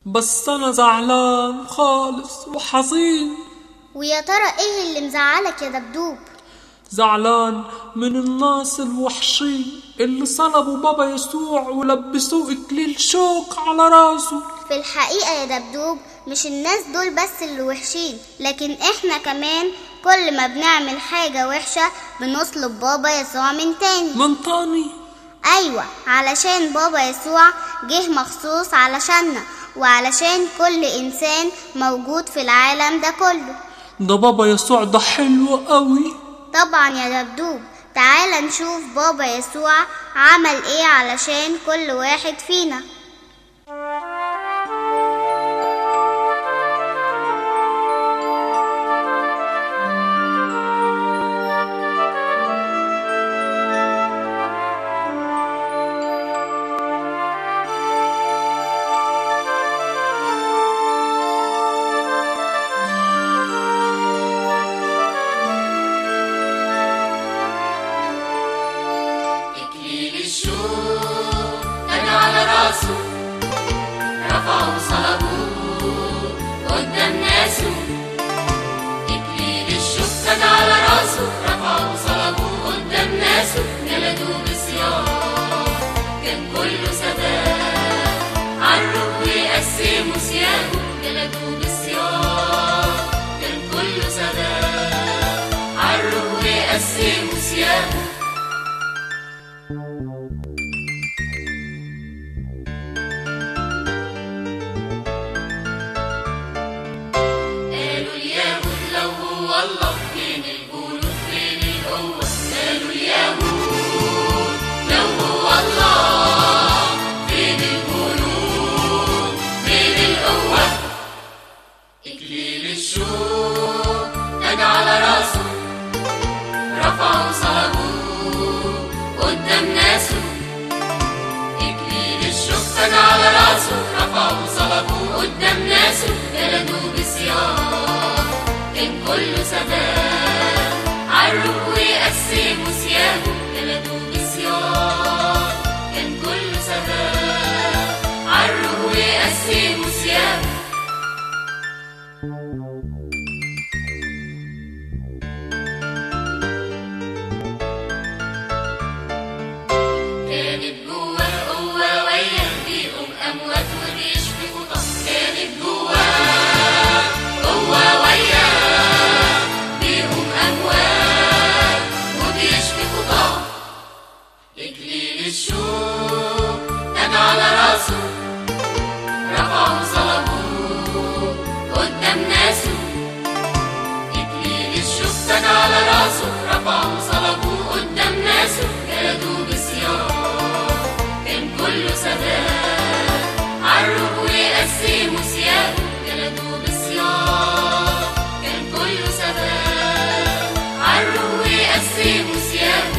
بس أنا زعلان خالص وحزين ويا ترى ايه اللي مزعلك يا دبدوب زعلان من الناس الوحشين اللي صلبوا بابا يسوع ولبسوه إكليل شوك على راسه في الحقيقة يا دبدوب مش الناس دول بس اللي وحشين لكن احنا كمان كل ما بنعمل حاجة وحشة بنصلب بابا يسوع من تاني من تاني ايوه علشان بابا يسوع جه مخصوص علشاننا وعلشان كل انسان موجود في العالم ده كله ده بابا يسوع ده حلو قوي طبعا يا دبدوب تعال نشوف بابا يسوع عمل ايه علشان كل واحد فينا إكليل الشوق كان على راسه رفعوا صلبوه قدام ناسه إكليل الشوق كان على راسه رفعوا صلبوه قدام ناسه جلدوه بصيام كان كله ثبات عالروح ويقسموا ثيابه جلدوه بصيام كان كله ثبات عالروح ويقسموا ثيابه قالوا اليهود لو هو الله فين الجنود فين القوة قالوا اليهود لو هو الله فين الجنود فين القوة إكليل الشوق تاج على راسه رفعوا صلبوه قدام ناسه إكليل الشوق تاج على راسه رفعوا صلبوه قدام ناسه جلدوه بصيام كان كله ثبات عالروح ويقسموا ثيابه جلدوه بصيام كان كله ثبات عالروح ويقسموا ثيابه كانت جواه قوة وياه بيقوم أموات وبيشفي خطى كانت جواه قوة وياه بيقوم أموات وبيشفي خطى إكليل الشوق تاج على راسه رفعوا صلبوه قدام ناسه إكليل الشوق تاج على راسه رفعوا صلبوه قدام ناسه جلدوه بصيام كان كله ثبات عالروح ويقسموا ثيابه جلدوه بصيام كان كله ثبات عالروح ويقسموا ثيابه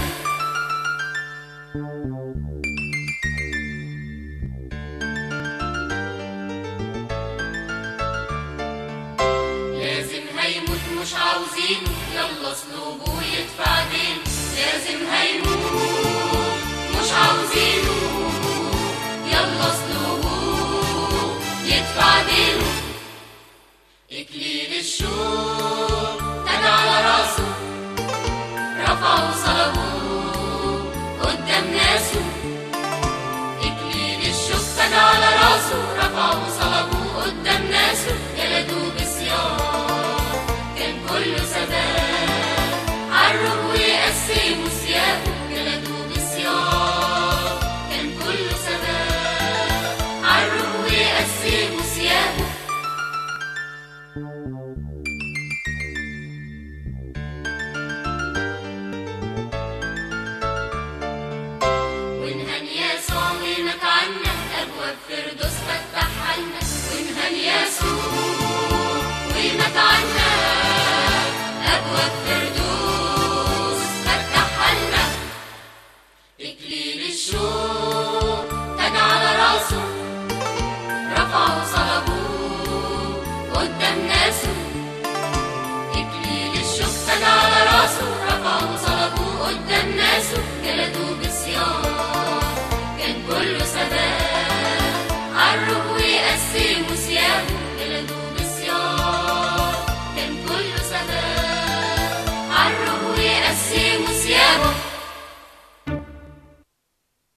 لازم هيموت مش عاوزينه يلا اسلوبه يدفع دين لازم هيموت مش عاوزينه يلا اسلوبه يدفع دينه إكليل الشوق تاج على راسه رفعوا صلبوه قدام ناسه إكليل الشوق تاج على راسه رفعوا صلبوه قدام ناسه جلدوه بصيام كان كله ثبات عالروح ويقسموا ثيابه جلدوه بصيام عذابه